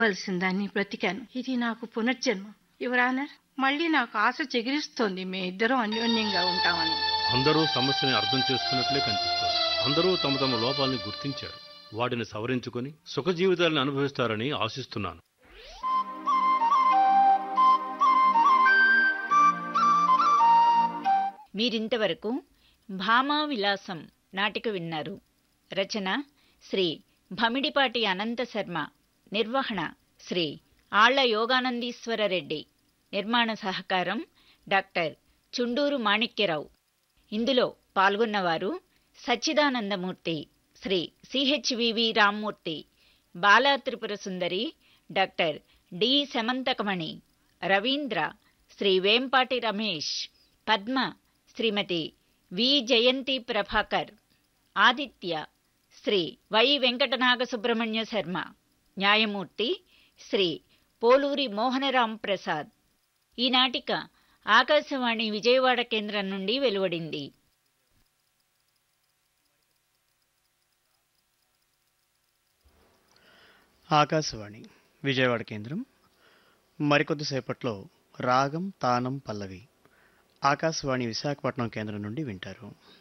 వలసిందాన్ని బ్రతికాను ఇది నాకు పునర్జన్మ యువరానర్ మళ్ళీ నాకు ఆశ చెగిరిస్తోంది మీ ఇద్దరం అన్యోన్యంగా ఉంటామని అందరూ సమస్యని అర్థం చేసుకున్నట్లే కనిపిస్తోంది అందరూ తమ తమ లోపాలని గుర్తించారు వాటిని సవరించుకొని సుఖ జీవితాలను అనుభవిస్తారని ఆశిస్తున్నాను మీరింతవరకు భామా విలాసం నాటిక విన్నారు రచన శ్రీ భమిడిపాటి అనంత శర్మ నిర్వహణ శ్రీ ఆళ్ల యోగానందీశ్వర రెడ్డి నిర్మాణ సహకారం డాక్టర్ చుండూరు మాణిక్యరావు ఇందులో పాల్గొన్నవారు Sachchidanandamurthy Sri C H V V Rammurthy Bala Tripura Sundari doctor D Shamanthakamani Ravindra Sri Vempati Ramesh Padma Srimati V Jayanti Prabhakar Aditya Sri Y Venkatanaga Subrahmanya Sharma న్యాయమూర్తి శ్రీ పోలూరి మోహనరాం ప్రసాద్ ఈ నాటిక ఆకాశవాణి విజయవాడ కేంద్రం నుండి వెలువడింది ఆకాశవాణి విజయవాడ కేంద్రం మరికొద్దిసేపట్లో రాగం తానం పల్లవి ఆకాశవాణి విశాఖపట్నం కేంద్రం నుండి వింటారు